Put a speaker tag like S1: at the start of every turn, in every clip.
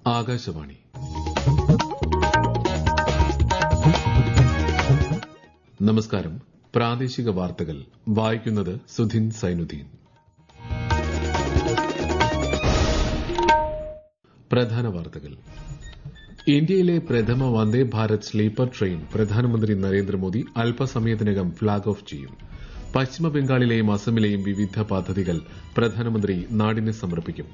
S1: ആകാശവാണി നമസ്കാരം പ്രാദേശിക വാർത്തകൾ വായിക്കുന്നത് സുധിൻ സൈനുദ്ദീൻ പ്രധാന വാർത്തകൾ ഇന്ത്യയിലെ പ്രഥമ വന്ദേ ഭാരത് സ്ലീപ്പർ ട്രെയിൻ പ്രധാനമന്ത്രി നരേന്ദ്രമോദി അല്പസമയത്തിനകം ഫ്ളാഗ് ഓഫ് ചെയ്യും പശ്ചിമ ബംഗാളിലെയും അസമിലെയും വിവിധ പദ്ധതികൾ പ്രധാനമന്ത്രി നാടിന് സമർപ്പിക്കും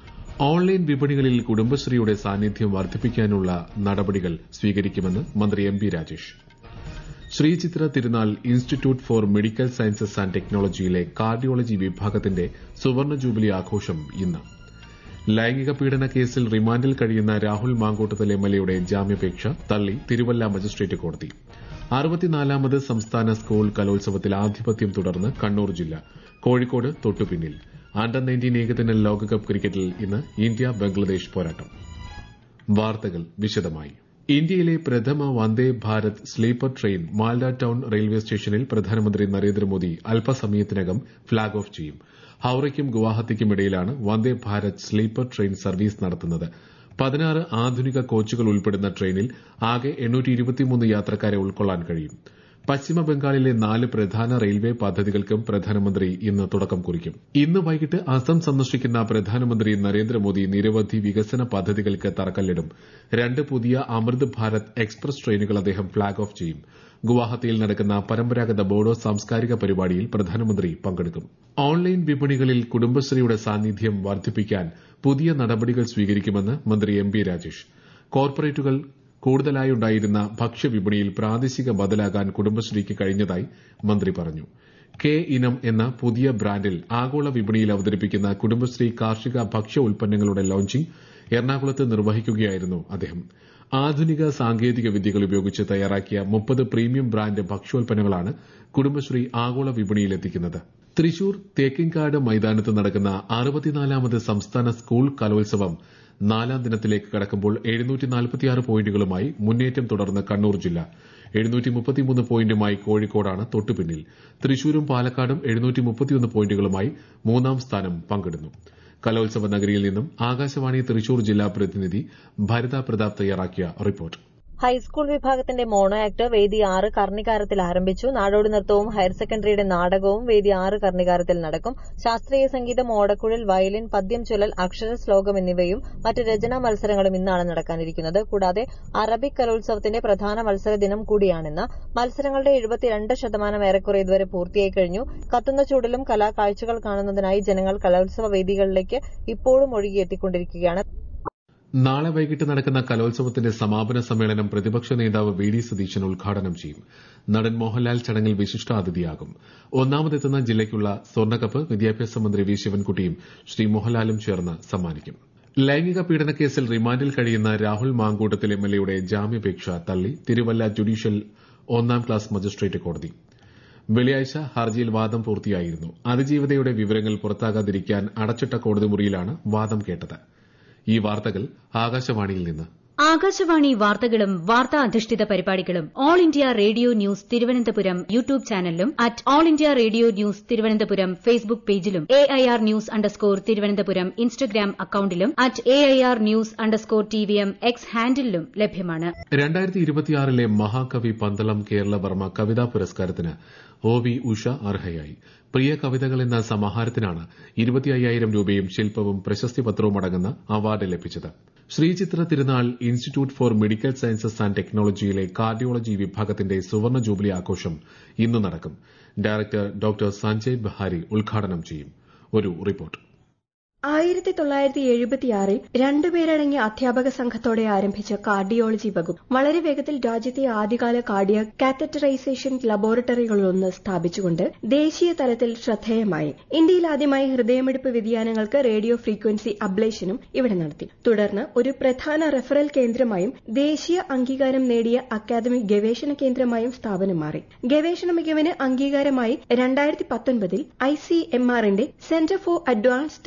S1: ഓൺലൈൻ വിപണികളിൽ കുടുംബശ്രീയുടെ സാന്നിധ്യം വർദ്ധിപ്പിക്കാനുള്ള നടപടികൾ സ്വീകരിക്കുമെന്ന് മന്ത്രി M P Rajesh Sree Chitra Thirunal institute for medical sciences and ടെക്നോളജിയിലെ കാർഡിയോളജി വിഭാഗത്തിന്റെ സുവർണ ജൂബിലി ആഘോഷം ഇന്ന് ലൈംഗിക പീഡന കേസിൽ റിമാൻഡിൽ കഴിയുന്ന രാഹുൽ മാങ്കോട്ടത്തിൽ എംഎൽഎയുടെ ജാമ്യാപേക്ഷ തള്ളി തിരുവല്ല മജിസ്ട്രേറ്റ് കോടതി അറുപത്തിനാലാമത് സംസ്ഥാന സ്കൂൾ കലോത്സവത്തിൽ ആധിപത്യം തുടർന്ന് കണ്ണൂർ ജില്ല കോഴിക്കോട് തൊട്ടുപിന്നിൽ അണ്ടർ നയൻറ്റീൻ ഏകദിന ലോകകപ്പ് ക്രിക്കറ്റിൽ ഇന്ന് ഇന്ത്യ ബംഗ്ലാദേശ് പോരാട്ടം വാർത്തകൾ വിശദമായി ഇന്ത്യയിലെ പ്രഥമ Vande Bharat sleeper train Malda town railway സ്റ്റേഷനിൽ പ്രധാനമന്ത്രി നരേന്ദ്രമോദി അല്പസമയത്തിനകം ഫ്ളാഗ് ഓഫ് ചെയ്യും ഹൌറയ്ക്കും ഗുവാഹത്തിക്കും ഇടയിലാണ് Vande Bharat sleeper train service നടത്തുന്നത് പതിനാറ് ആധുനിക കോച്ചുകൾ ഉൾപ്പെടുന്ന ട്രെയിനിൽ ആകെ യാത്രക്കാരെ ഉൾക്കൊള്ളാൻ കഴിയും പശ്ചിമ ബംഗാളിലെ നാല് പ്രധാന റെയിൽവേ പദ്ധതികൾക്കും പ്രധാനമന്ത്രി ഇന്ന് തുടക്കം കുറിക്കും ഇന്ന് വൈകിട്ട് അസം സന്ദർശിക്കുന്ന പ്രധാനമന്ത്രി നരേന്ദ്രമോദി നിരവധി വികസന പദ്ധതികൾക്ക് തറക്കല്ലിടും രണ്ട് പുതിയ അമൃത് ഭാരത് എക്സ്പ്രസ് ട്രെയിനുകൾ അദ്ദേഹം ഫ്ളാഗ് ഓഫ് ചെയ്യും ഗുവാഹത്തിയിൽ നടക്കുന്ന പരമ്പരാഗത ബോഡോ സാംസ്കാരിക പരിപാടിയിൽ പ്രധാനമന്ത്രി പങ്കെടുക്കും ഓൺലൈൻ വിപണികളിൽ കുടുംബശ്രീയുടെ സാന്നിധ്യം വർദ്ധിപ്പിക്കാൻ പുതിയ നടപടികൾ സ്വീകരിക്കുമെന്ന് മന്ത്രി എം പി രാജേഷ് കോർപ്പറേറ്റുകൾ കൂടുതലായുണ്ടായിരുന്ന ഭക്ഷ്യവിപണിയിൽ പ്രാദേശിക ബദലാകാൻ കുടുംബശ്രീക്ക് കഴിഞ്ഞതായി മന്ത്രി പറഞ്ഞു കെ ഇനം എന്ന പുതിയ ബ്രാൻഡിൽ ആഗോള വിപണിയിൽ അവതരിപ്പിക്കുന്ന കുടുംബശ്രീ കാർഷിക ഭക്ഷ്യ ഉൽപ്പന്നങ്ങളുടെ ലോഞ്ചിംഗ് എറണാകുളത്ത് നിർവഹിക്കുകയായിരുന്നു അദ്ദേഹം ആധുനിക സാങ്കേതിക വിദ്യകൾ ഉപയോഗിച്ച് തയ്യാറാക്കിയ മുപ്പത് പ്രീമിയം ബ്രാൻഡ് ഭക്ഷ്യോൽപ്പന്നങ്ങളാണ് കുടുംബശ്രീ ആഗോള വിപണിയിൽ എത്തിക്കുന്നത് തൃശൂർ തേക്കിൻകാട് മൈതാനത്ത് നടക്കുന്ന അറുപത്തിനാലാമത് സംസ്ഥാന സ്കൂൾ കലോത്സവം നാലാം ദിനത്തിലേക്ക് കടക്കുമ്പോൾ പോയിന്റുകളുമായി മുന്നേറ്റം തുടർന്ന് കണ്ണൂർ ജില്ല പോയിന്റുമായി കോഴിക്കോടാണ് തൊട്ടുപിന്നിൽ തൃശൂരും പാലക്കാടും പോയിന്റുകളുമായി മൂന്നാം സ്ഥാനം പങ്കിടുന്നു കലോത്സവ നഗരിയിൽ നിന്നും ആകാശവാണി തൃശൂർ ജില്ലാ പ്രതിനിധി ഭരിത പ്രതാപ് തയ്യാറാക്കിയ റിപ്പോർട്ട്
S2: ഹൈസ്കൂൾ വിഭാഗത്തിന്റെ മോണോ ആക്ട് വേദി ആറ് കർണികാരത്തിൽ ആരംഭിച്ചു നാടോടി നൃത്തവും ഹയർ സെക്കൻഡറിയുടെ നാടകവും വേദി ആറ് കർണികാരത്തിൽ നടക്കും ശാസ്ത്രീയ സംഗീതം ഓടക്കുഴൽ വയലിൻ പദ്യം ചൊല്ലൽ അക്ഷര ശ്ലോകം എന്നിവയും മറ്റ് രചനാ മത്സരങ്ങളും ഇന്നാണ് നടക്കാനിരിക്കുന്നത് കൂടാതെ അറബിക് കലോത്സവത്തിന്റെ പ്രധാന മത്സര ദിനം കൂടിയാണിന്ന് മത്സരങ്ങളുടെ എഴുപത്തിരണ്ട് ശതമാനം ഏറെക്കുറെ ഇതുവരെ പൂർത്തിയായി കഴിഞ്ഞു കത്തുന്ന ചൂടിലും കലാകാഴ്ചകൾ കാണുന്നതിനായി ജനങ്ങൾ കലോത്സവ വേദികളിലേക്ക് ഇപ്പോഴും ഒഴുകിയെത്തിക്കൊണ്ടിരിക്കുകയാണ്
S1: നാളെ വൈകിട്ട് നടക്കുന്ന കലോത്സവത്തിന്റെ സമാപന സമ്മേളനം പ്രതിപക്ഷ നേതാവ് വി ഡി സതീശൻ ഉദ്ഘാടനം ചെയ്യും നടൻ മോഹൻലാൽ ചടങ്ങിൽ വിശിഷ്ടാതിഥിയാകും ഒന്നാമതെത്തുന്ന ജില്ലയ്ക്കുള്ള സ്വർണ്ണക്കപ്പ് വിദ്യാഭ്യാസ മന്ത്രി വി ശിവൻകുട്ടിയും ശ്രീ മോഹൻലാലും ചേർന്ന് സമ്മാനിക്കും ലൈംഗിക പീഡനക്കേസിൽ റിമാൻഡിൽ കഴിയുന്ന രാഹുൽ മാങ്കൂട്ടത്തിൽ എംഎൽഎയുടെ ജാമ്യാപേക്ഷ തള്ളി തിരുവല്ല ജുഡീഷ്യൽ ഒന്നാം ക്ലാസ് മജിസ്ട്രേറ്റ് കോടതി വെള്ളിയാഴ്ച ഹർജിയിൽ വാദം പൂർത്തിയായിരുന്നു അതിജീവിതയുടെ വിവരങ്ങൾ പുറത്താകാതിരിക്കാൻ അടച്ചിട്ട കോടതി മുറിയിലാണ് വാദം കേട്ടത് ഈ വാർത്തകൾ ആകാശവാണിയിൽ നിന്ന്
S3: ആകാശവാണി വാർത്തകളും വാർത്താ അധിഷ്ഠിത പരിപാടികളും all India radio news Thiruvananthapuram YouTube ചാനലിലും at all India radio news Thiruvananthapuram Facebook പേജിലും A I R news underscore Thiruvananthapuram Instagram അക്കൌണ്ടിലും at A I R news underscore T V M X ഹാൻഡിലും ലഭ്യമാണ്
S1: രണ്ടായിരത്തി ഇരുപത്തിയാറിലെ മഹാകവി പന്തളം കേരളവർമ്മ കവിതാ പുരസ്കാരത്തിന് ഒ വി ഉഷ അർഹയായി പ്രിയ കവിതകൾ എന്ന സമാഹാരത്തിനാണ് ഇരുപത്തി അയ്യായിരം രൂപയും ശില്പവും പ്രശസ്തി പത്രവും അടങ്ങുന്ന അവാർഡ് ലഭിച്ചത് Sree Chitra Thirunal institute for medical sciences and ടെക്നോളജിയിലെ കാർഡിയോളജി വിഭാഗത്തിന്റെ സുവർണ ജൂബിലി ആഘോഷം ഇന്ന് നടക്കും ഡയറക്ടർ ഡോക്ടർ സഞ്ജയ് ബഹാരി ഉദ്ഘാടനം ചെയ്യും ഒരു റിപ്പോർട്ട്
S4: ആയിരത്തി തൊള്ളായിരത്തി എഴുപത്തിയാറിൽ രണ്ടുപേരടങ്ങിയ അധ്യാപക സംഘത്തോടെ ആരംഭിച്ച കാർഡിയോളജി വകുപ്പ് വളരെ വേഗത്തിൽ രാജ്യത്തെ ആദ്യകാല കാർഡിയ കാത്തറ്ററൈസേഷൻ ലബോറട്ടറികളൊന്ന് സ്ഥാപിച്ചുകൊണ്ട് ദേശീയ തലത്തിൽ ശ്രദ്ധേയമായി ഇന്ത്യയിൽ ആദ്യമായി ഹൃദയമിടിപ്പ് വ്യതിയാനങ്ങൾക്ക് റേഡിയോ ഫ്രീക്വൻസി അബ്ലേഷനും ഇവിടെ നടത്തി തുടർന്ന് ഒരു പ്രധാന റെഫറൽ കേന്ദ്രമായും ദേശീയ അംഗീകാരം നേടിയ അക്കാദമിക് ഗവേഷണ കേന്ദ്രമായും സ്ഥാപനം മാറി ഗവേഷണ മികവിന് അംഗീകാരമായി രണ്ടായിരത്തി പത്തൊൻപതിൽ ഐ സി എം ആറിന്റെ centre for advanced research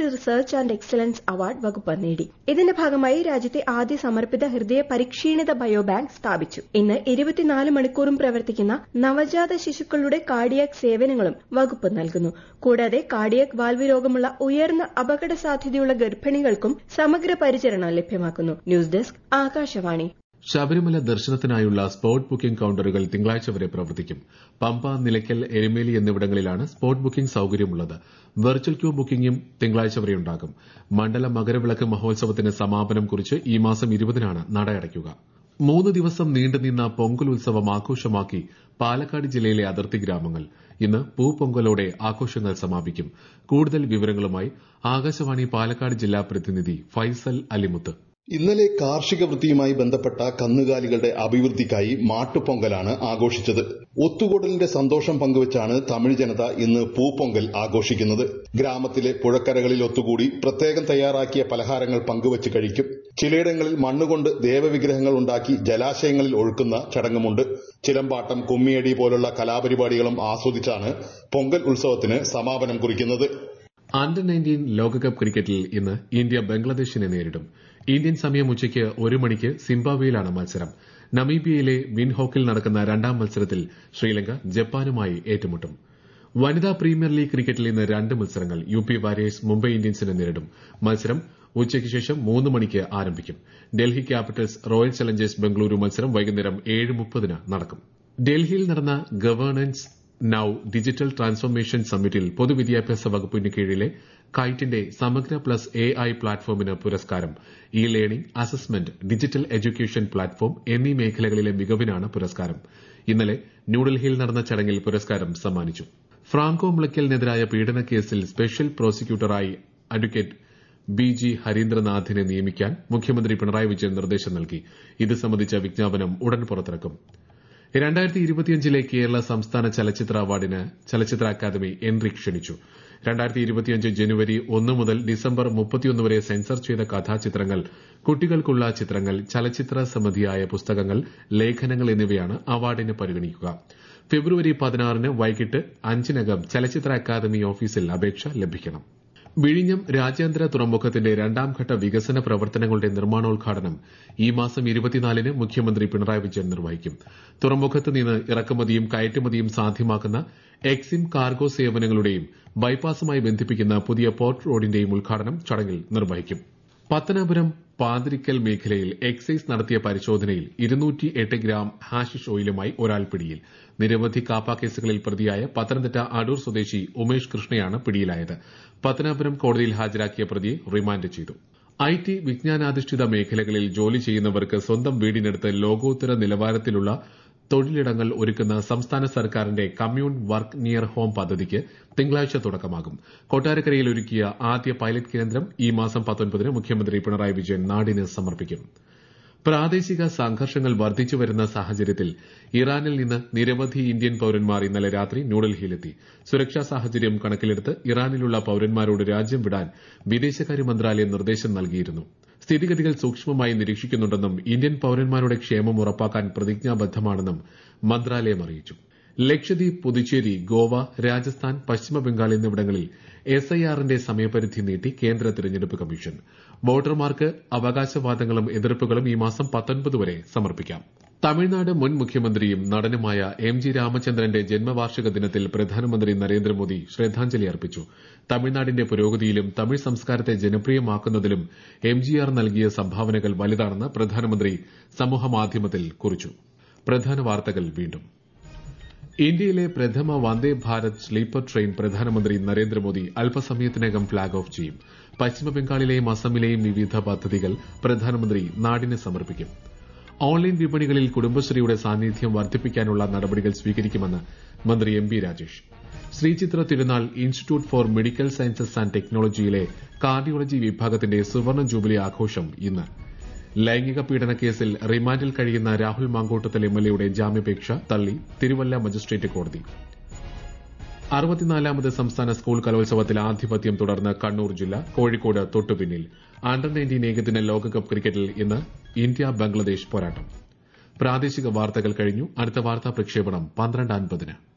S4: research and excellence award വകുപ്പ് നേടി ഇതിന്റെ ഭാഗമായി രാജ്യത്തെ ആദ്യ സമർപ്പിത ഹൃദയ പരിക്ഷീണിത ബയോബാങ്ക് സ്ഥാപിച്ചു ഇന്ന് ഇരുപത്തിനാല് മണിക്കൂറും പ്രവർത്തിക്കുന്ന നവജാത ശിശുക്കളുടെ കാർഡിയാക് സേവനങ്ങളും വകുപ്പ് നൽകുന്നു കൂടാതെ കാർഡിയാക് വാൽവ് രോഗമുള്ള ഉയർന്ന അപകട സാധ്യതയുള്ള ഗർഭിണികൾക്കും സമഗ്ര പരിചരണം ലഭ്യമാക്കുന്നു ന്യൂസ് ഡെസ്ക് ആകാശവാണി
S1: ശബരിമല ദർശനത്തിനായുള്ള സ്പോട്ട് ബുക്കിംഗ് കൌണ്ടറുകൾ തിങ്കളാഴ്ച വരെ പ്രവർത്തിക്കും പമ്പ നിലയ്ക്കൽ എരുമേലി എന്നിവിടങ്ങളിലാണ് സ്പോട്ട് ബുക്കിംഗ് സൌകര്യമുള്ളത് വെർച്വൽ ക്യൂ ബുക്കിംഗും തിങ്കളാഴ്ച വരെ ഉണ്ടാകും മണ്ഡല മകരവിളക്ക് മഹോത്സവത്തിന് സമാപനം കുറിച്ച് ഈ മാസം ഇരുപതിനാണ് നട അടയ്ക്കുക മൂന്ന് ദിവസം നീണ്ടുനിന്ന പൊങ്കൽ ഉത്സവം ആഘോഷമാക്കി പാലക്കാട് ജില്ലയിലെ അതിർത്തി ഗ്രാമങ്ങൾ ഇന്ന് പൂപ്പൊങ്കലോടെ ആഘോഷങ്ങൾ സമാപിക്കും കൂടുതൽ വിവരങ്ങളുമായി ആകാശവാണി പാലക്കാട് ജില്ലാ പ്രതിനിധി ഫൈസൽ അലിമുത്ത്
S5: ഇന്നലെ കാർഷിക വൃത്തിയുമായി ബന്ധപ്പെട്ട കന്നുകാലികളുടെ അഭിവൃദ്ധിക്കായി മാട്ടുപൊങ്കലാണ് ആഘോഷിച്ചത് ഒത്തുകൂടലിന്റെ സന്തോഷം പങ്കുവച്ചാണ് തമിഴ് ജനത ഇന്ന് പൂപ്പൊങ്കൽ ആഘോഷിക്കുന്നത് ഗ്രാമത്തിലെ പുഴക്കരകളിൽ ഒത്തുകൂടി പ്രത്യേകം തയ്യാറാക്കിയ പലഹാരങ്ങൾ പങ്കുവച്ച് കഴിക്കും ചിലയിടങ്ങളിൽ മണ്ണുകൊണ്ട് ദേവവിഗ്രഹങ്ങൾ ഉണ്ടാക്കി ജലാശയങ്ങളിൽ ഒഴുക്കുന്ന ചടങ്ങുമുണ്ട് ചിലമ്പാട്ടം കുമ്മിയടി പോലുള്ള കലാപരിപാടികളും ആസ്വദിച്ചാണ് പൊങ്കൽ ഉത്സവത്തിന് സമാപനം കുറിക്കുന്നത്
S1: അണ്ടർ നയൻറ്റീൻ ലോകകപ്പ് ക്രിക്കറ്റിൽ ഇന്ന് ഇന്ത്യ ബംഗ്ലാദേശിനെ നേരിടും ഇന്ത്യൻ സമയം ഉച്ചയ്ക്ക് ഒരു മണിക്ക് സിംബാബ്വേയിലാണ് മത്സരം നമീബിയയിലെ വിൻഹോക്കിൽ നടക്കുന്ന രണ്ടാം മത്സരത്തിൽ ശ്രീലങ്ക ജപ്പാനുമായി ഏറ്റുമുട്ടും വനിതാ പ്രീമിയർ ലീഗ് ക്രിക്കറ്റിൽ ഇന്ന് രണ്ട് മത്സരങ്ങൾ യു പി വാരിയേഴ്സ് മുംബൈ ഇന്ത്യൻസിനെ നേരിടും മത്സരം ഉച്ചയ്ക്ക് ശേഷം മൂന്ന് മണിക്ക് ആരംഭിക്കും Delhi capitals royal challengers Bengaluru മത്സരം വൈകുന്നേരം ഏഴ് മുപ്പതിന് നടക്കും ഡൽഹിയിൽ നടന്ന ഗവേണൻസ് നൌ ഡിജിറ്റൽ ട്രാൻസ്ഫോർമേഷൻ സമ്മിറ്റിൽ പൊതുവിദ്യാഭ്യാസ വകുപ്പിന് കീഴിലെ കൈറ്റിന്റെ സമഗ്ര പ്ലസ് എ ഐ പ്ലാറ്റ്ഫോമിന് പുരസ്കാരം e learning assessment digital education platform എന്നീ മേഖലകളിലെ മികവിനാണ് പുരസ്കാരം ഇന്നലെ ന്യൂഡൽഹിയിൽ നടന്ന ചടങ്ങിൽ പുരസ്കാരം സമ്മാനിച്ചു ഫ്രാങ്കോ മുളയ്ക്കലിനെതിരായ പീഡനക്കേസിൽ സ്പെഷ്യൽ പ്രോസിക്യൂട്ടറായി അഡ്വക്കേറ്റ് ബി ജി ഹരീന്ദ്രനാഥിനെ നിയമിക്കാൻ മുഖ്യമന്ത്രി പിണറായി വിജയൻ നിർദ്ദേശം നൽകി ഇത് സംബന്ധിച്ച വിജ്ഞാപനം ഉടൻ പുറത്തിറക്കും രണ്ടായിരത്തി ഇരുപത്തിയഞ്ചിലെ കേരള സംസ്ഥാന ചലച്ചിത്ര അവാർഡിന് ചലച്ചിത്ര അക്കാദമി എൻട്രി ക്ഷണിച്ചു രണ്ടായിരത്തി ഇരുപത്തിയഞ്ച് ജനുവരി ഒന്ന് മുതൽ ഡിസംബർ മുപ്പത്തിയൊന്ന് വരെ സെൻസർ ചെയ്ത കഥാചിത്രങ്ങൾ കുട്ടികൾക്കുള്ള ചിത്രങ്ങൾ ചലച്ചിത്ര സമിതിയായ പുസ്തകങ്ങൾ ലേഖനങ്ങൾ എന്നിവയാണ് അവാർഡിന് പരിഗണിക്കുക ഫെബ്രുവരി പതിനാറിന് വൈകിട്ട് അഞ്ചിനകം ചലച്ചിത്ര അക്കാദമി ഓഫീസിൽ അപേക്ഷ ലഭിക്കണം വിഴിഞ്ഞം രാജ്യാന്തര തുറമുഖത്തിന്റെ രണ്ടാംഘട്ട വികസന പ്രവർത്തനങ്ങളുടെ നിർമ്മാണോദ്ഘാടനം ഈ മാസം ഇരുപത്തിനാലിന് മുഖ്യമന്ത്രി പിണറായി വിജയൻ നിർവഹിക്കും തുറമുഖത്ത് നിന്ന് ഇറക്കുമതിയും കയറ്റുമതിയും സാധ്യമാക്കുന്ന എക്സിം കാർഗോ സേവനങ്ങളുടെയും ബൈപ്പാസുമായി ബന്ധിപ്പിക്കുന്ന പുതിയ പോർട്ട് റോഡിന്റെയും ഉദ്ഘാടനം ചടങ്ങിൽ നിർവഹിക്കും പത്തനാപുരം പാതിരിക്കൽ മേഖലയിൽ എക്സൈസ് നടത്തിയ പരിശോധനയിൽ ഇരുന്നൂറ്റി എട്ട് ഗ്രാം ഹാഷിഷ് ഓയിലുമായി ഒരാൾ പിടിയിൽ നിരവധി കാപ്പ കേസുകളിൽ പ്രതിയായ പത്തനംതിട്ട അടൂർ സ്വദേശി ഉമേഷ് കൃഷ്ണയാണ് പിടിയിലായത് പത്തനാപുരം കോടതിയിൽ ഹാജരാക്കിയ പ്രതിയെ റിമാൻഡ് ചെയ്തു ഐ ടി വിജ്ഞാനാധിഷ്ഠിത മേഖലകളിൽ ജോലി ചെയ്യുന്നവർക്ക് സ്വന്തം വീടിനടുത്ത് ലോകോത്തര നിലവാരത്തിലുള്ള തൊഴിലിടങ്ങൾ ഒരുക്കുന്ന സംസ്ഥാന സർക്കാരിന്റെ കമ്മ്യൂൺ വർക്ക് നിയർ ഹോം പദ്ധതിക്ക് തിങ്കളാഴ്ച തുടക്കമാകും കൊട്ടാരക്കരയിൽ ഒരുക്കിയ ആദ്യ പൈലറ്റ് കേന്ദ്രം ഈ മാസം പത്തൊൻപതിന് മുഖ്യമന്ത്രി പിണറായി വിജയൻ നാടിന് സമർപ്പിക്കും പ്രാദേശിക സംഘർഷങ്ങൾ വർദ്ധിച്ചുവരുന്ന സാഹചര്യത്തിൽ ഇറാനിൽ നിന്ന് നിരവധി ഇന്ത്യൻ പൌരന്മാർ ഇന്നലെ രാത്രി ന്യൂഡൽഹിയിലെത്തി സുരക്ഷാ സാഹചര്യം കണക്കിലെടുത്ത് ഇറാനിലുള്ള പൌരന്മാരോട് രാജ്യം വിടാൻ വിദേശകാര്യ മന്ത്രാലയം നിർദ്ദേശം നൽകിയിരുന്നു സ്ഥിതിഗതികൾ സൂക്ഷ്മമായി നിരീക്ഷിക്കുന്നുണ്ടെന്നും ഇന്ത്യൻ പൌരന്മാരുടെ ക്ഷേമം ഉറപ്പാക്കാൻ പ്രതിജ്ഞാബദ്ധമാണെന്നും മന്ത്രാലയം അറിയിച്ചു ലക്ഷദ്വീപ് പുതുച്ചേരി ഗോവ രാജസ്ഥാൻ പശ്ചിമബംഗാൾ എന്നിവിടങ്ങളിൽ എസ്ഐആറിന്റെ സമയപരിധി നീട്ടി കേന്ദ്ര തിരഞ്ഞെടുപ്പ് കമ്മീഷൻ വോട്ടർമാർക്ക് അവകാശവാദങ്ങളും എതിർപ്പുകളും ഈ മാസം പത്തൊൻപത് വരെ സമർപ്പിക്കാം തമിഴ്നാട് മുൻ മുഖ്യമന്ത്രിയും നടനുമായ എം ജി രാമചന്ദ്രന്റെ ജന്മവാർഷിക ദിനത്തിൽ പ്രധാനമന്ത്രി നരേന്ദ്രമോദി ശ്രദ്ധാഞ്ജലി അർപ്പിച്ചു തമിഴ്നാടിന്റെ പുരോഗതിയിലും തമിഴ് സംസ്കാരത്തെ ജനപ്രിയമാക്കുന്നതിലും എം ജി ആർ നൽകിയ സംഭാവനകൾ വലുതാണെന്ന് പ്രധാനമന്ത്രി സമൂഹമാധ്യമത്തിൽ കുറിച്ചു പ്രധാന വാർത്തകൾ വീണ്ടും ഇന്ത്യയിലെ പ്രഥമ വന്ദേ ഭാരത് സ്ലീപ്പർ ട്രെയിൻ പ്രധാനമന്ത്രി നരേന്ദ്രമോദി അല്പസമയത്തിനകം ഫ്ളാഗ് ഓഫ് ചെയ്യും പശ്ചിമബംഗാളിലെയും അസമിലെയും വിവിധ പദ്ധതികൾ പ്രധാനമന്ത്രി നാടിന് സമർപ്പിക്കും ഓൺലൈൻ വിപണികളിൽ കുടുംബശ്രീയുടെ സാന്നിധ്യം വർദ്ധിപ്പിക്കാനുള്ള നടപടികൾ സ്വീകരിക്കുമെന്ന് മന്ത്രി M B Rajesh Sree Chitra Thirunal institute for medical sciences and ടെക്നോളജിയിലെ കാർഡിയോളജി വിഭാഗത്തിന്റെ സുവർണ ജൂബിലി ആഘോഷം ഇന്ന് ലൈംഗിക പീഡന കേസിൽ റിമാൻഡിൽ കഴിയുന്ന രാഹുൽ മാങ്കോട്ടത്തൽ എംഎൽഎയുടെ ജാമ്യാപേക്ഷ തള്ളി തിരുവല്ല മജിസ്ട്രേറ്റ് കോടതി അറുപത്തിനാലാമത് സംസ്ഥാന സ്കൂൾ കലോത്സവത്തിൽ ആധിപത്യം തുടർന്ന് കണ്ണൂർ ജില്ല കോഴിക്കോട് തൊട്ടുപിന്നിൽ അണ്ടർ നയൻറ്റീൻ ഏകദിന ലോകകപ്പ് ക്രിക്കറ്റിൽ ഇന്ന് ഇന്ത്യ ബംഗ്ലാദേശ് പോരാട്ടം പ്രാദേശിക വാർത്തകൾ കഴിഞ്ഞു അടുത്ത വാർത്താ പ്രക്ഷേപണം പന്ത്രണ്ട് അൻപതിന്